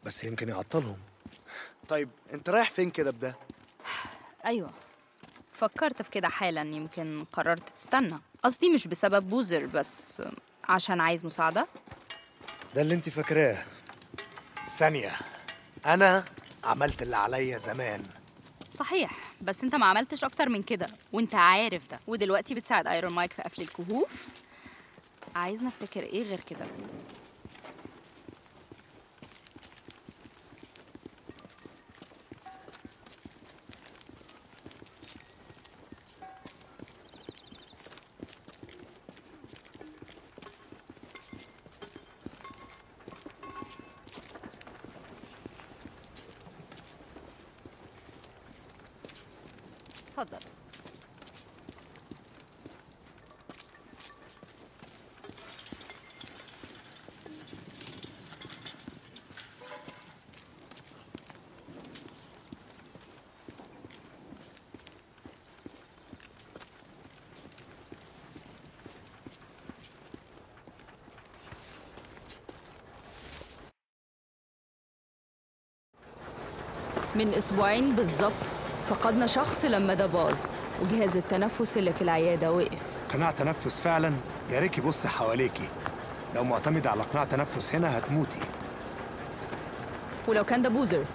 بس يمكن يعطلهم طيب انت رايح فين كده بده أيوة فكرت في كده حالا يمكن قررت تستنى قصدي مش بسبب بوزر بس عشان عايز مساعدة ده اللي انت فاكراه ثانية انا عملت اللي عليا زمان صحيح بس انت ما عملتش اكتر من كده وانت عارف ده ودلوقتي بتساعد ايرون مايك في قفل الكهوف عايزنا افتكر ايه غير كده اتفضل من أسبوعين بالظبط فقدنا شخص لما ده باظ وجهاز التنفس اللي في العيادة وقف قناع تنفس فعلا يا ريكي بصي حواليكي لو معتمدة على قناع تنفس هنا هتموتي ولو كان ده بوزر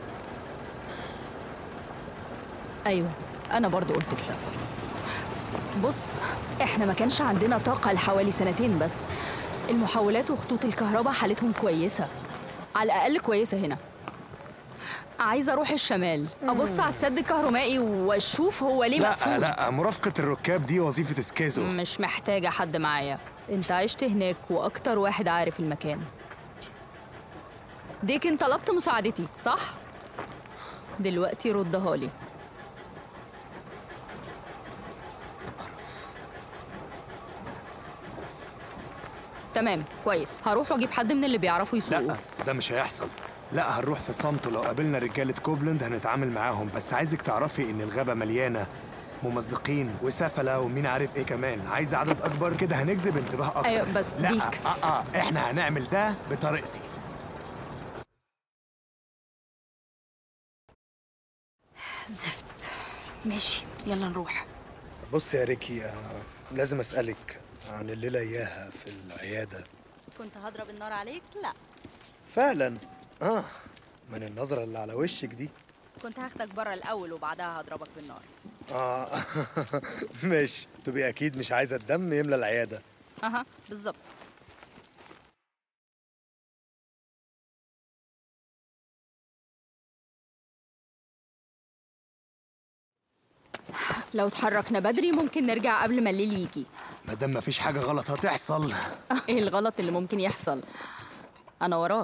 أيوة أنا برضو قلت كده بص إحنا ما كانش عندنا طاقة لحوالي سنتين بس المحولات وخطوط الكهرباء حالتهم كويسة على الأقل كويسة هنا عايزة أروح الشمال أبص على السد الكهربائي وأشوف هو ليه لا مقفول لا مرافقة الركاب دي وظيفة سكيزو مش محتاجة حد معايا انت عشت هناك واكتر واحد عارف المكان ديكن طلبت مساعدتي صح؟ دلوقتي ردها لي تمام كويس هروح واجيب حد من اللي بيعرفوا يسوقوا لا ده مش هيحصل لا هنروح في صمت ولو قابلنا رجالة كوبلند هنتعامل معاهم بس عايزك تعرفي ان الغابة مليانة ممزقين وسفلة ومين عارف ايه كمان عايز عدد اكبر كده هنجذب انتباه اكتر أيوة، بس لا ديك. اه اه احنا هنعمل ده بطريقتي زفت ماشي يلا نروح بص يا ريكي آه لازم اسألك عن الليلة اياها في العيادة كنت هضرب النار عليك لا فعلا اه من النظرة اللي على وشك دي كنت هاخدك بره الاول وبعدها هضربك بالنار اه ماشي تبقي اكيد مش عايزة الدم يملى العيادة اها بالظبط لو اتحركنا بدري ممكن نرجع قبل ما الليل يجي مادام مفيش حاجة غلط هتحصل ايه الغلط اللي ممكن يحصل انا وراك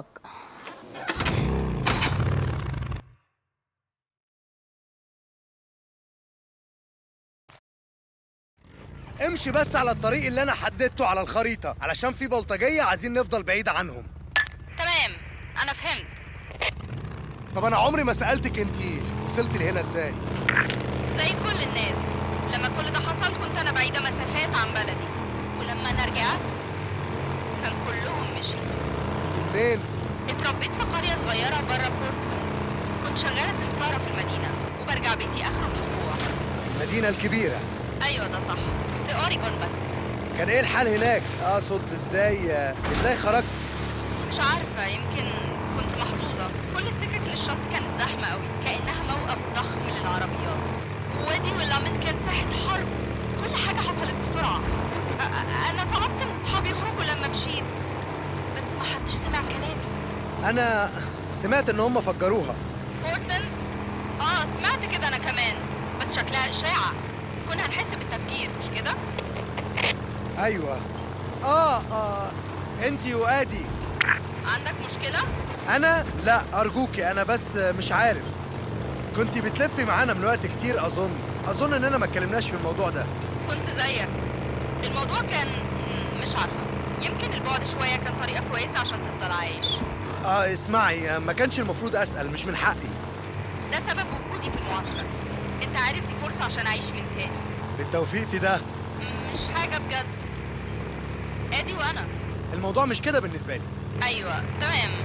امشي بس على الطريق اللي انا حددته على الخريطة علشان في بلطجية عايزين نفضل بعيد عنهم تمام انا فهمت طب انا عمري ما سألتك انتي وصلتي لهنا ازاي زي كل الناس لما كل ده حصل كنت انا بعيده مسافات عن بلدي ولما انا رجعت كان كلهم مشي انتي منين اتربيت في قريه صغيره بره بورتلاند كنت شغاله سمساره في المدينه وبرجع بيتي اخر الاسبوع المدينة الكبيرة ايوه ده صح في اوريجون بس كان ايه الحال هناك اقصد ازاي ازاي خرجت مش عارفه يمكن كنت محظوظه كل السكك للشط كانت زحمه قوي كانها موقف ضخم للعربيات وادي واللامت كان ساحه حرب كل حاجه حصلت بسرعه أ- أ- انا طلبت من اصحابي يخرجوا لما مشيت بس ما حدش سمع كلامي انا سمعت ان هم فجروها بورتلاند اه سمعت كده انا كمان بس شكلها اشاعه كنا هنحس بالتفجير مش كده ايوه اه اه انتي وادي عندك مشكله انا لا ارجوكي انا بس مش عارف كنتي بتلفي معانا من وقت كتير اظن اظن اننا ما اتكلمناش في الموضوع ده كنت زيك الموضوع كان مم، مش عارفه يمكن البعد شويه كان طريقه كويسه عشان تفضل عايش اه اسمعي ما كانش المفروض اسال مش من حقي ده سبب وجودي في المعسكر انت عارف دي فرصه عشان اعيش من تاني بالتوفيق في ده مم، مش حاجه بجد ادي وانا الموضوع مش كده بالنسبه لي ايوه تمام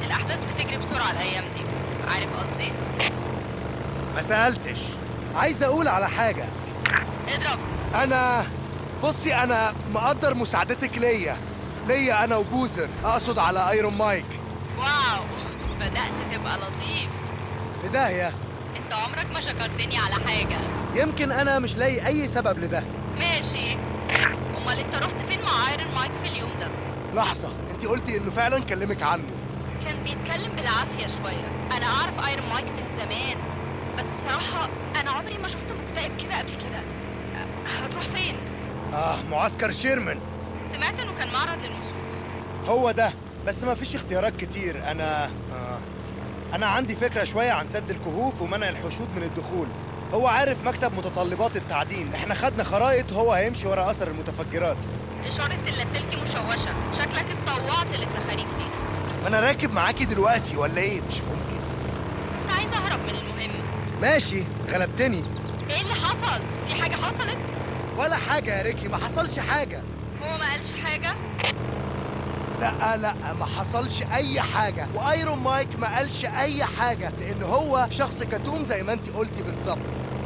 الأحداث بتجري بسرعة الأيام دي عارف قصدي؟ ما سألتش عايز أقول على حاجة اضرب أنا بصي أنا مقدر مساعدتك ليا ليا أنا وبوزر أقصد على ايرون مايك واو بدأت تبقى لطيف في داهية انت عمرك ما شكرتني على حاجة يمكن أنا مش لاقي أي سبب لده ماشي امال انت رحت فين مع ايرون مايك في اليوم ده لحظة أنت قلتي إنه فعلا كلمك عنه كان بيتكلم بالعافية شوية أنا أعرف ايرون مايك من زمان بس بصراحة أنا عمري ما شفته مكتئب كده قبل كده أه، هتروح فين؟ آه معسكر شيرمان سمعت إنه كان معرض للمسوخ هو ده بس ما فيش اختيارات كتير انا آه. انا عندي فكره شويه عن سد الكهوف ومنع الحشود من الدخول هو عارف مكتب متطلبات التعدين احنا خدنا خرايط هو هيمشي ورا اثر المتفجرات إشارة اللاسلكي مشوشة شكلك اتطوعت للتخاريف دي ما انا راكب معاكي دلوقتي ولا ايه مش ممكن كنت عايزة أهرب من المهمة ماشي غلبتني إيه اللي حصل؟ في حاجة حصلت؟ ولا حاجه يا ريكي ما حصلش حاجه هو ما قالش حاجة؟ لا لا ما حصلش اي حاجه وايرون مايك ما قالش اي حاجه لان هو شخص كتوم زي ما انت قلتي بالظبط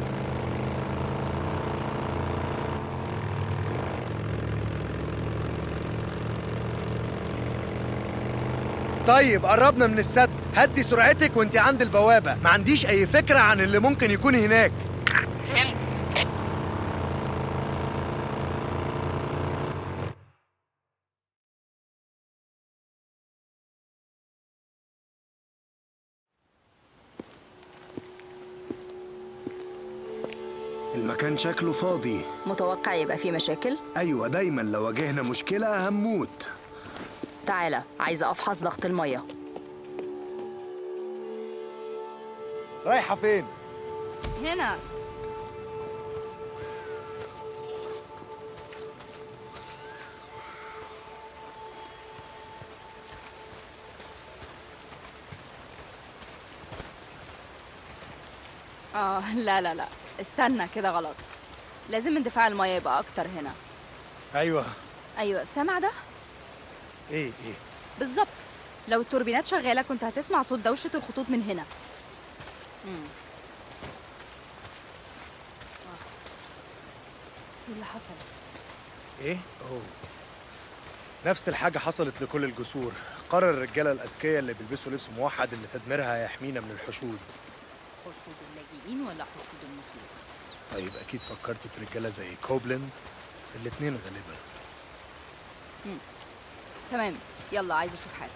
طيب قربنا من السد هدي سرعتك وانت عند البوابه ما عنديش اي فكره عن اللي ممكن يكون هناك فهمت المكان شكله فاضي متوقع يبقى في مشاكل ايوه دايما لو واجهنا مشكله هنموت تعالى عايزة أفحص ضغط المية رايحه فين هنا آه لا لا لا استنى كده غلط لازم اندفاع المية يبقى أكتر هنا ايوه أيوة سامع ده؟ ايه ايه بالظبط لو التوربينات شغالة كنت هتسمع صوت دوشة الخطوط من هنا مم. آه. ايه اللي حصل؟ ايه اوه نفس الحاجة حصلت لكل الجسور قرر الرجالة الأذكياء اللي بيلبسوا لبس موحد إن تدميرها هيحمينا من الحشود حشود اللاجئين ولا حشود المسلوك؟ طيب أكيد فكرتي في رجالة زي كوبلند الاتنين غالبا تمام يلا عايز أشوف حاجة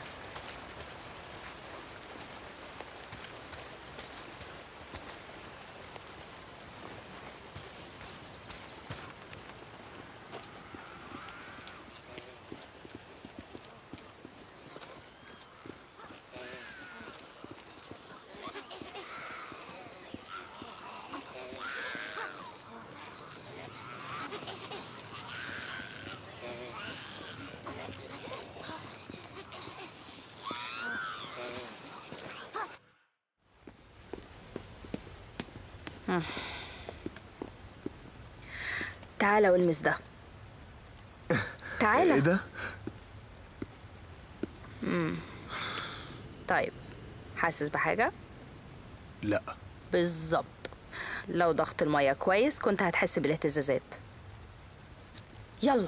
تعالى والمس ده تعالى ده؟ طيب حاسس بحاجة؟ لا بالظبط لو ضغط المية كويس كنت هتحس بالاهتزازات يلا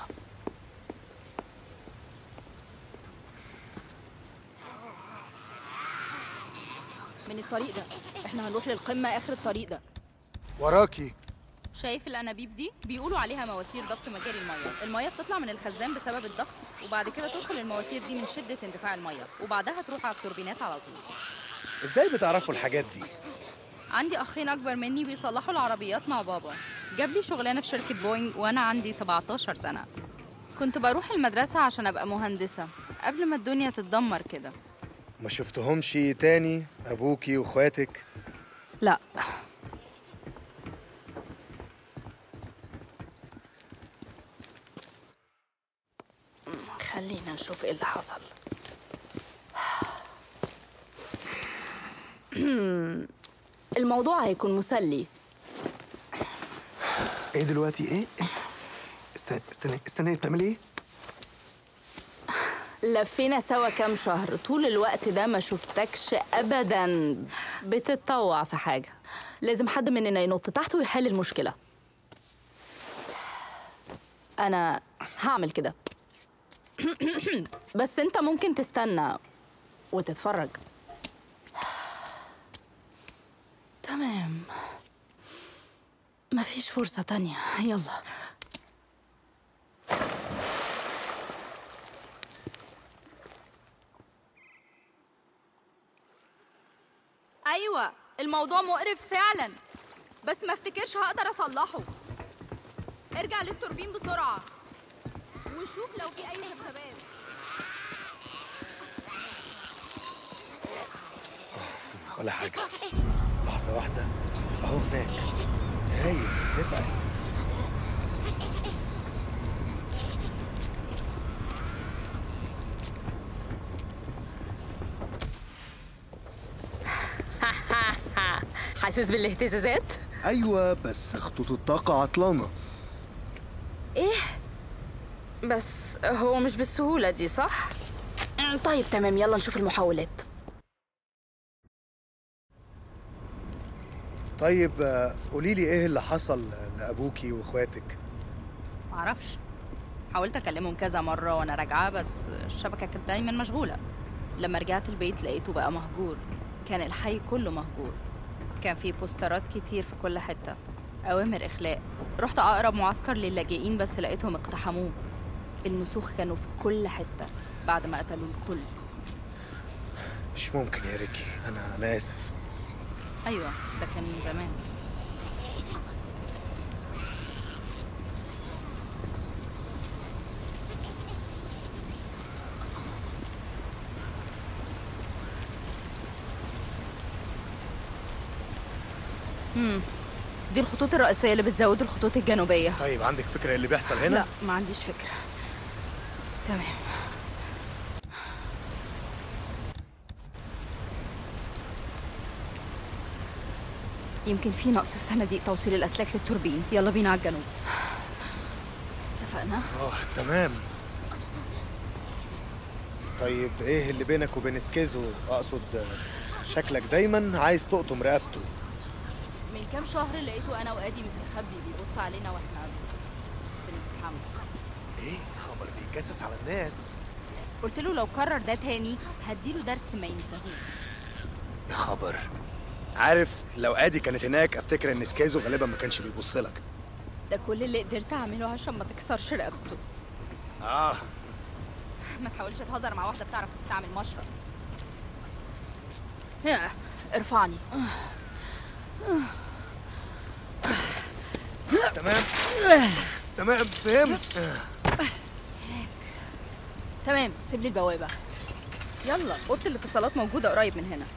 من الطريق ده احنا هنروح للقمة اخر الطريق ده وراكي شايف الانابيب دي بيقولوا عليها مواسير ضغط مجاري الميه الميه بتطلع من الخزان بسبب الضغط وبعد كده تدخل المواسير دي من شده اندفاع الميه وبعدها تروح على التوربينات على طول إزاي بتعرفوا الحاجات دي؟ عندي اخين اكبر مني بيصلحوا العربيات مع بابا جاب لي شغلانه في شركه بوينج وانا عندي 17 سنه كنت بروح المدرسه عشان ابقى مهندسه قبل ما الدنيا تتدمر كده ما شفتهمش تاني أبوكي وإخواتك لا خلينا نشوف ايه اللي حصل الموضوع هيكون مسلي إيه دلوقتي إيه؟ إيه؟ استنى استنى استنى بتعملي إيه؟ لفينا سوا كام شهر طول الوقت ده ما شفتكش ابدا بتتطوع في حاجه لازم حد مننا ينط تحت ويحل المشكله انا هعمل كده بس انت ممكن تستنى وتتفرج تمام مفيش فرصة تانية يلا ايوه الموضوع مقرف فعلا بس ما افتكرش هقدر اصلحه ارجع للتوربين بسرعه وشوف لو في اي ذبذبات ولا حاجة لحظة واحدة أهو هناك هايل نفعت حاسس بالاهتزازات أيوة بس خطوط الطاقة عطلانة بس هو مش بالسهوله دي صح طيب تمام يلا نشوف المحاولات طيب آه، قولي لي إيه اللي حصل لأبوكي وإخواتك معرفش حاولت اكلمهم كذا مرة وانا راجعة بس الشبكة كانت دايما مشغولة لما رجعت البيت لقيته بقى مهجور كان الحي كله مهجور كان في بوسترات كتير في كل حتة أوامر إخلاء رحت أقرب معسكر للاجئين بس لقيتهم اقتحموه المسوخ كانوا في كل حتة بعد ما قتلوا الكل مش ممكن يا ريكي أنا أنا آسف أيوة ده كان من زمان مم. دي الخطوط الرئيسية اللي بتزود الخطوط الجنوبية طيب عندك فكرة إيه اللي بيحصل هنا؟ لا ما عنديش فكرة تمام يمكن في نقص في صناديق توصيل الأسلاك للتوربين يلا بينا على الجنوب اتفقنا آه تمام طيب إيه اللي بينك وبين سكيزو أقصد آه، شكلك دايما عايز تقطم رقبته من كام شهر لقيته انا وادي مستخبي بيبص علينا واحنا بنستحمى إيه خبر بيتجسس على الناس قلت له لو كرر ده تاني هديله درس ما ينساهوش يا خبر عارف لو ادي كانت هناك افتكر ان سكيزو غالبا ما كانش بيبص لك ده كل اللي قدرت أعمله عشان ما تكسرش رقبته اه ما تحاولش تهزر مع واحدة بتعرف تستعمل مشرط يا، ارفعني تمام تمام فهمت تمام سيب لي البوابة يلا اوضه الاتصالات موجوده قريب من هنا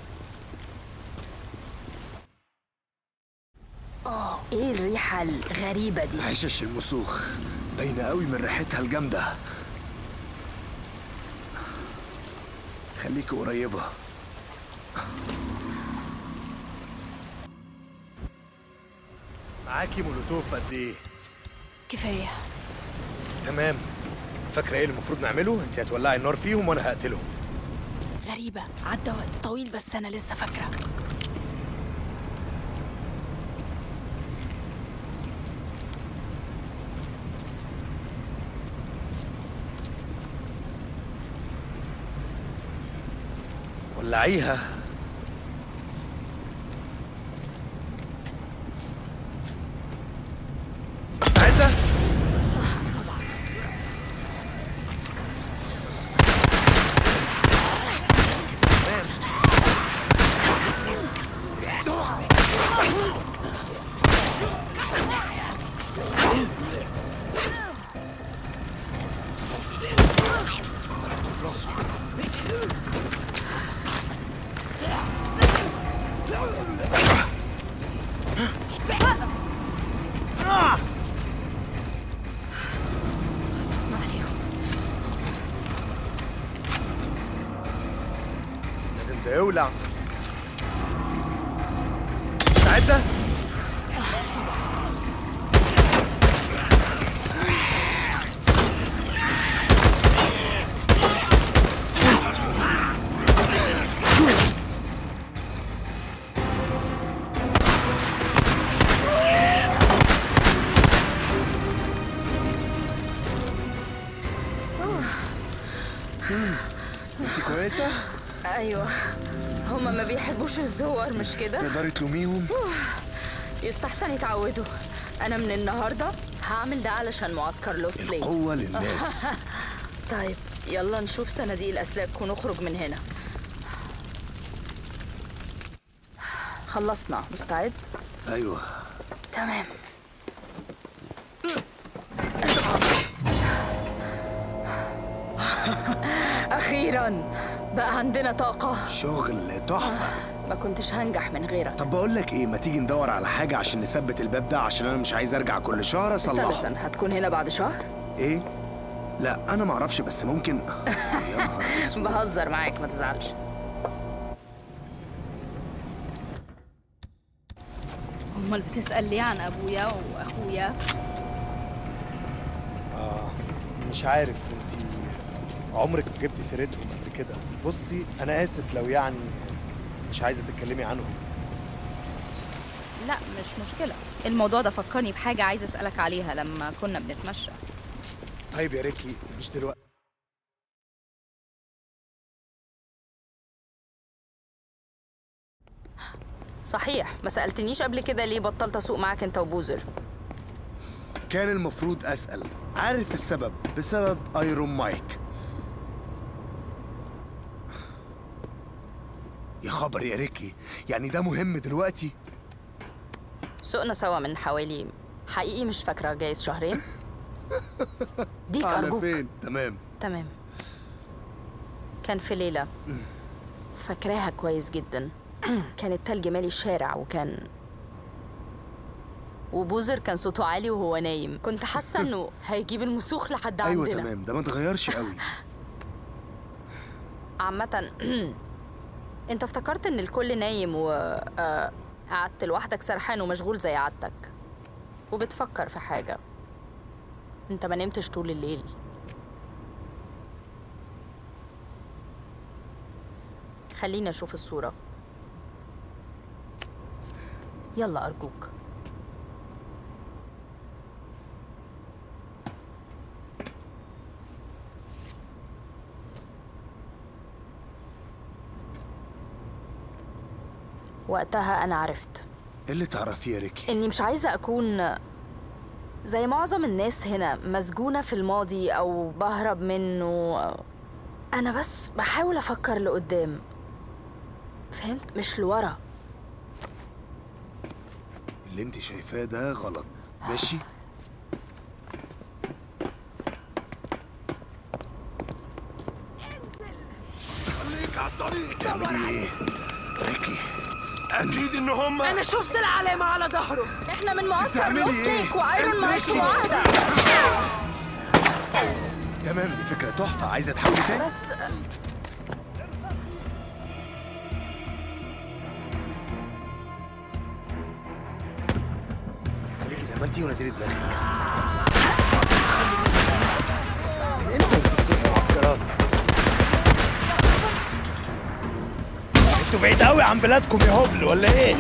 اه ايه الريحة الغريبة دي عشش المسوخ باينه قوي من ريحتها الجامده خليكي قريبه معاكي مولوتوف قد ايه كفاية تمام فاكره ايه اللي المفروض نعمله انت هتولعي النار فيهم وانا هقتلهم غريبة عدى وقت طويل بس أنا لسه فاكرة ولعيها عدة ضربته في راسه خلصنا عليهم لازم ده يولع مستعدة؟ لسه ايوه هما ما بيحبوش الزوار مش كده تقدري تلوميهم يستحسن يتعودوا انا من النهارده هعمل ده علشان معسكر لوست ليك القوة للناس طيب يلا نشوف صناديق الاسلاك ونخرج من هنا خلصنا مستعد ايوه تمام اخيرا بقى عندنا طاقه شغل تحفة ما كنتش هنجح من غيرك طب بقول لك ايه ما تيجي ندور على حاجة عشان نثبت الباب ده عشان انا مش عايز ارجع كل شهر استنى اصلحه استنى هتكون هنا بعد شهر ايه لا انا ما اعرفش بس ممكن يا نهار أسود. بهزر معاك ما تزعلش امال بتسال ليه عن ابويا واخويا آه مش عارف انت عمرك ما جبتي سيرتهم قبل كده بصي انا اسف لو يعني مش عايزه تتكلمي عنهم لا مش مشكله الموضوع ده فكرني بحاجه عايزه اسالك عليها لما كنا بنتمشى طيب يا ريكي مش دلوقتي صحيح ما سالتنيش قبل كده ليه بطلت اسوق معاك انت وبوزر كان المفروض اسال عارف السبب بسبب ايرون مايك يا خبر يا ريكي يعني ده مهم دلوقتي سوقنا سوا من حوالي حقيقي مش فاكره جايز شهرين ديك على ارجوك فين تمام تمام كان في ليلة فاكراها كويس جدا كان التلج مالي الشارع وكان وبوزر كان صوته عالي وهو نايم كنت حاسة انه هيجيب المسوخ لحد ايوه عندنا تمام ده ما اتغيرش قوي عامة انت افتكرت ان الكل نايم و آه، قعدت لوحدك سرحان ومشغول زي عادتك وبتفكر في حاجة انت ما نمتش طول الليل خليني اشوف الصورة يلا ارجوك وقتها انا عرفت ايه اللي تعرفيه يا ريكي اني مش عايزه اكون زي معظم الناس هنا مسجونه في الماضي او بهرب منه انا بس بحاول افكر لقدام فهمت مش لورا اللي انت شايفاه ده غلط ماشي بتعملي ايه ريكي اكيد ان هم انا شفت العلامه على ظهره احنا من معسكر بتعملي لوست إيه؟ ليك وايرون مايك في معاهده تمام دي فكره تحفه عايزه تحاولي تاني بس خليكي زي ما انتي ونزلي دماغك من امتى انت بتروحي معسكرات انتوا بعيد قوي عن بلادكم يا هبل ولا ايه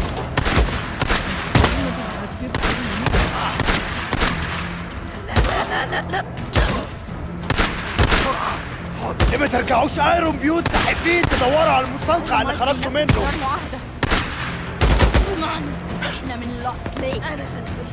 ليه ما ترجعوش ايرون بيوت زحفين تدوروا على المستنقع اللي خرجتوا منه معاهده احنا من لوست ليك انا هنزل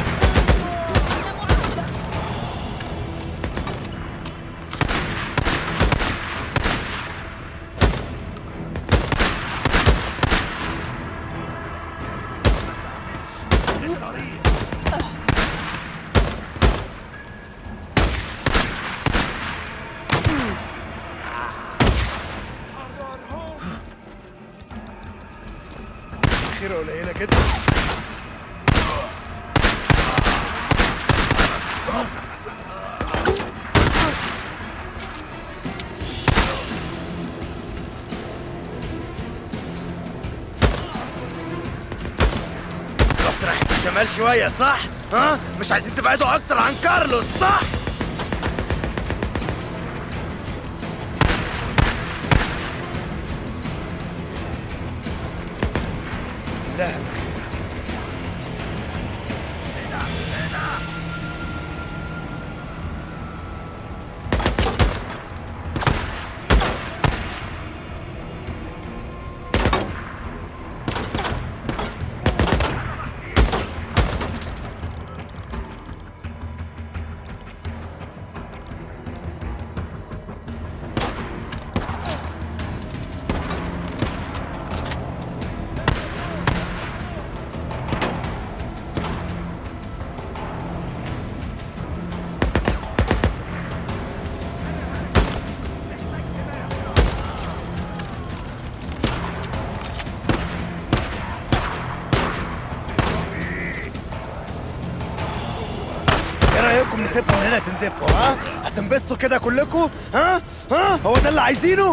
خير قليله جدا رحت رايح الشمال شويه صح؟ ها؟ مش عايزين تبعدوا اكتر عن كارلوس صح؟ لا زخيرة رايكم نسيبكم هنا تنزفوا ها هتنبسطوا كده كلكم ها ها هو ده اللي عايزينه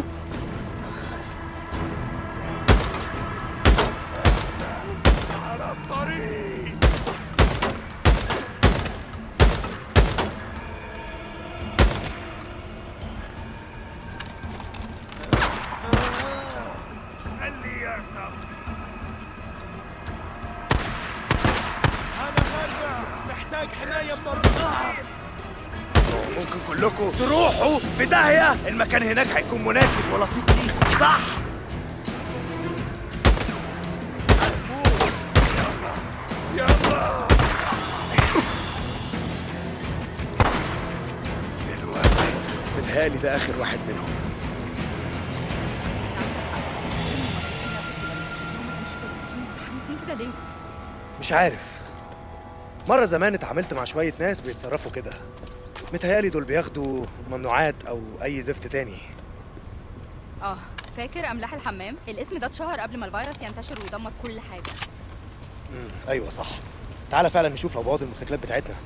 خليه يرتب انا غربة محتاج حماية من الرصاص ممكن كلكم تروحوا في داهية المكان هناك هيكون مناسب ولطيف ليكم صح يلا دلوقتي متهيألي ده آخر واحد منهم متحمسين كده ليه؟ مش عارف مرة زمان اتعاملت مع شوية ناس بيتصرفوا كده متهيألي دول بياخدوا ممنوعات أو أي زفت تاني اه فاكر املاح الحمام الاسم ده اتشهر قبل ما الفيروس ينتشر ويدمر كل حاجه مم. أيوة صح تعالى فعلا نشوف لو بوظ الموتوسيكلات بتاعتنا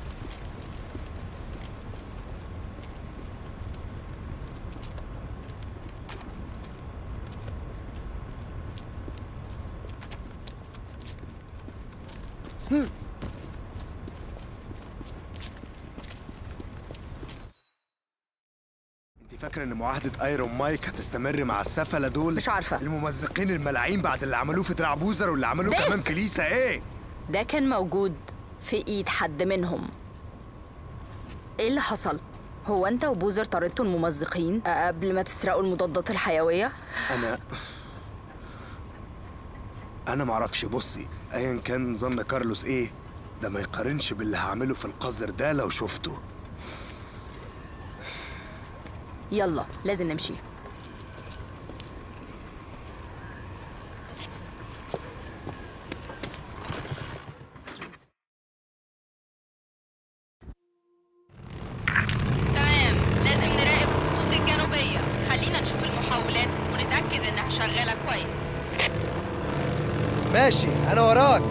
انت فاكره ان معاهده ايرون مايك هتستمر مع السفله دول مش عارفة. الممزقين الملاعين بعد اللي عملوه في دراع بوزر واللي عملوه ديك. كمان في ليسا ايه ده كان موجود في ايد حد منهم ايه اللي حصل؟ هو انت وبوزر طردتوا الممزقين قبل ما تسرقوا المضادات الحيوية؟ انا انا معرفش بصي ايا كان ظن كارلوس ايه ده ما يقارنش باللي هعمله في القذر ده لو شفته يلا لازم نمشي تمام لازم نراقب الخطوط الجنوبيه خلينا نشوف المحاولات ونتاكد انها شغاله كويس ماشي انا وراك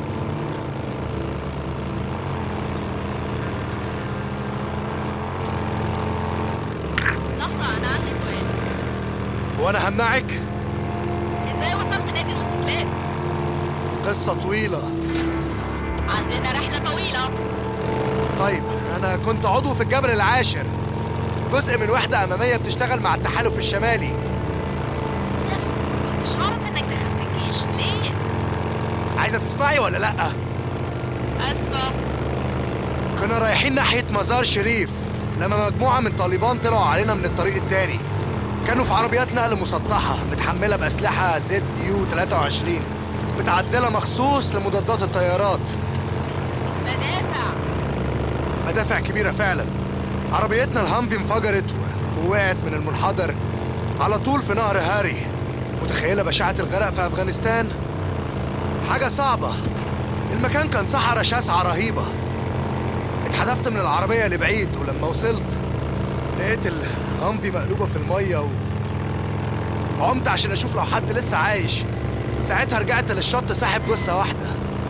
لحظه انا عندي سؤال هو انا همنعك ازاي وصلت نادي الموتوسيكلات قصه طويله عندنا رحله طويله طيب انا كنت عضو في الجبل العاشر جزء من وحده اماميه بتشتغل مع التحالف الشمالي زفت كنتش اعرف انك دخلت الجيش ليه عايزه تسمعي ولا لا اسفه كنا رايحين ناحيه مزار شريف لما مجموعه من طالبان طلعوا علينا من الطريق التاني كانوا في عربيات نقل مسطحه متحمله باسلحه زد يو 23 متعدله مخصوص لمضادات الطيارات مدافع مدافع كبيرة فعلا عربيتنا الهامفي انفجرت و- ووقعت من المنحدر على طول في نهر هاري متخيلة بشاعة الغرق في أفغانستان؟ حاجة صعبة المكان كان صحراء شاسعة رهيبة اتحدفت من العربية لبعيد ولما وصلت لقيت الهامفي مقلوبة في المية و... عمت عشان أشوف لو حد لسه عايش ساعتها رجعت للشط ساحب جثة واحدة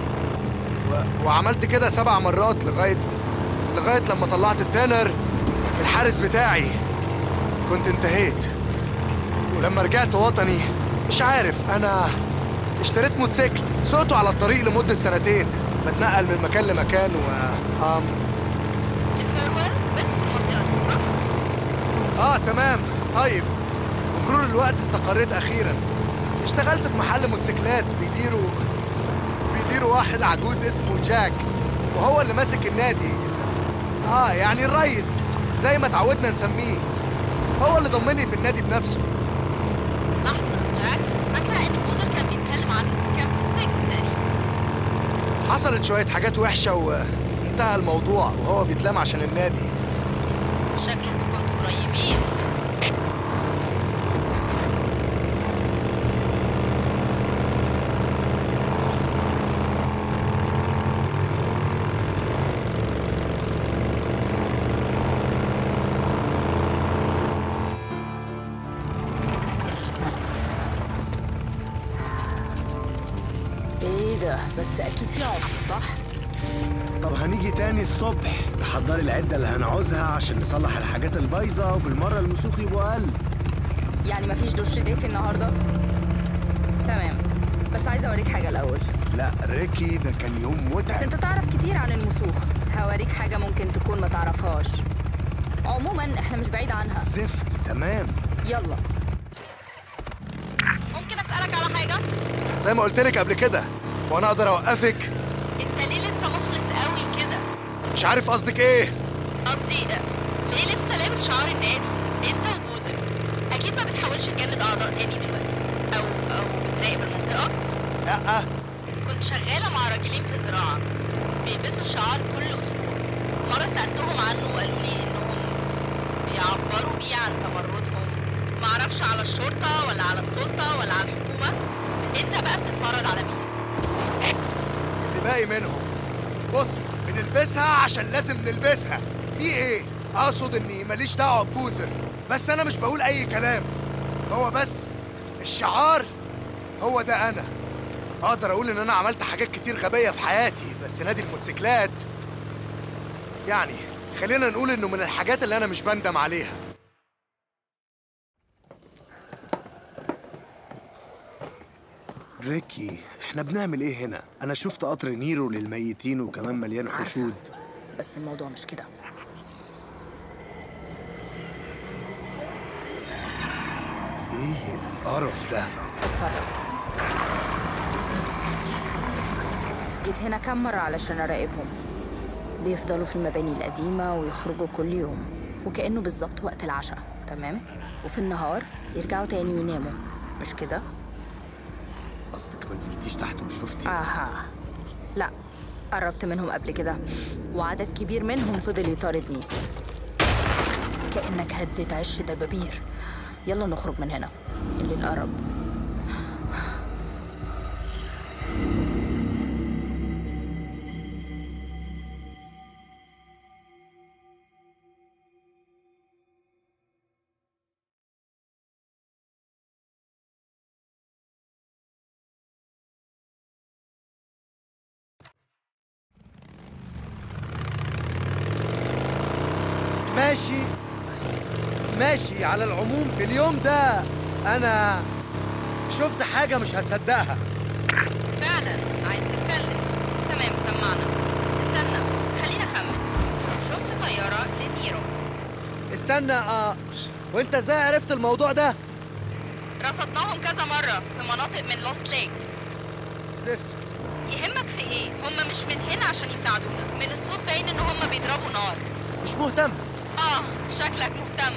و... وعملت كده سبع مرات لغاية لغاية لما طلعت التانر الحارس بتاعي كنت انتهيت ولما رجعت وطني مش عارف أنا اشتريت موتوسيكل سوقته على الطريق لمدة سنتين بتنقل من مكان لمكان و آم لفيرويل كبرت في المنطقه دي صح آه تمام طيب بمرور الوقت استقريت أخيرا اشتغلت في محل موتوسيكلات بيديروا بيديروا واحد عجوز اسمه جاك وهو اللي ماسك النادي اه يعني الريس زي ما اتعودنا نسميه هو اللي ضمني في النادي بنفسه لحظه جاك فاكره ان بوزر كان بيتكلم عنه كان في السجن تقريبا حصلت شوية حاجات وحشة وانتهى الموضوع وهو بيتلام عشان النادي شكلكم كنتوا قريبين ايه ده بس اكيد في عمق صح طب هنيجي تاني الصبح تحضري العدة اللي هنعوزها عشان نصلح الحاجات البايظة وبالمرة المسوخ يبقوا أقل يعني مفيش دش دافي النهارده تمام بس عايزه اوريك حاجه الاول لا ريكي ده كان يوم بس متعب انت تعرف كتير عن المسوخ هوريك حاجه ممكن تكون ما تعرفهاش عموما احنا مش بعيد عنها زفت تمام يلا ممكن اسالك على حاجه زي ما قلت لك قبل كده وانا اقدر اوقفك انت ليه لسه مخلص قوي كده مش عارف قصدك ايه قصدي ليه لسه لابس شعار النادي انت وبوزر اكيد ما بتحاولش تجند اعضاء تاني دلوقتي او او بتراقب المنطقه لا كنت شغاله مع راجلين في زراعه بيلبسوا الشعار كل اسبوع مره سالتهم عنه وقالوا لي انهم بيعبروا بيه عن تمردهم معرفش على الشرطه ولا على السلطه ولا على الحكومه انت بقى بتتمرد على مين اللي باقي منهم بص بنلبسها عشان لازم نلبسها في ايه اقصد اني ماليش دعوه ببوزر بس انا مش بقول اي كلام هو بس الشعار هو ده انا اقدر اقول ان انا عملت حاجات كتير غبيه في حياتي بس نادي الموتوسيكلات يعني خلينا نقول انه من الحاجات اللي انا مش بندم عليها ريكي احنا بنعمل ايه هنا انا شفت قطر نيرو للميتين وكمان مليان حشود بس الموضوع مش كده ايه القرف ده اتفرج جيت هنا كام مرة علشان أراقبهم بيفضلوا في المباني القديمة ويخرجوا كل يوم وكأنه بالظبط وقت العشاء تمام وفي النهار يرجعوا تاني يناموا مش كده؟ قصدك ما نزلتيش تحت وشفتي آها لا قربت منهم قبل كده وعدد كبير منهم فضل يطاردني كأنك هديت عش دبابير يلا نخرج من هنا الليل قرب ماشي ماشي على العموم في اليوم ده انا شفت حاجه مش هتصدقها فعلا عايز نتكلم تمام سمعنا استنى خلينا اخمن شفت طياره لنيرو استنى اه وانت ازاي عرفت الموضوع ده رصدناهم كذا مره في مناطق من لوست ليك زفت يهمك في ايه هم مش من هنا عشان يساعدونا من الصوت باين ان هم بيضربوا نار مش مهتم اه شكلك مهتم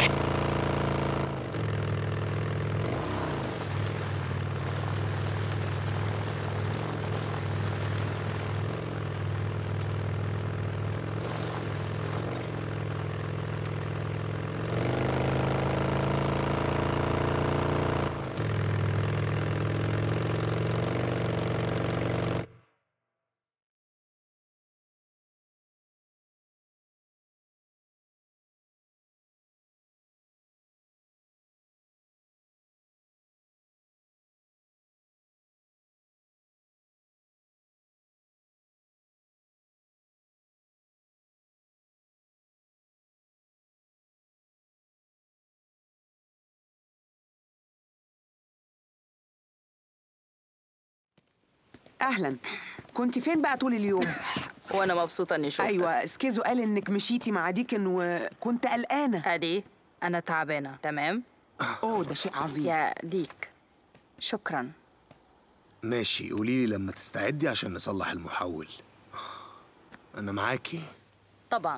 اهلا كنت فين بقى طول اليوم وأنا مبسوطة إني شفتك ايوه سكيزو قال انك مشيتي مع ديكن وكنت قلقانه أدي أنا تعبانة تمام اوه ده شيء عظيم يا ديك شكرا ماشي قولي لي لما تستعدي عشان نصلح المحول انا معاكي طبعا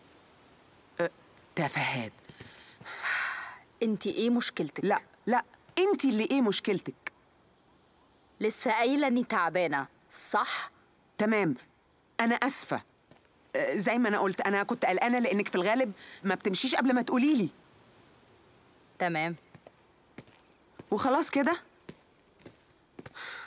تفاهات انت ايه مشكلتك لا لا انت اللي ايه مشكلتك لسه قايله اني تعبانه صح تمام انا اسفه آه، زي ما انا قلت انا كنت قلقانه لانك في الغالب ما بتمشيش قبل ما تقولي لي تمام وخلاص كده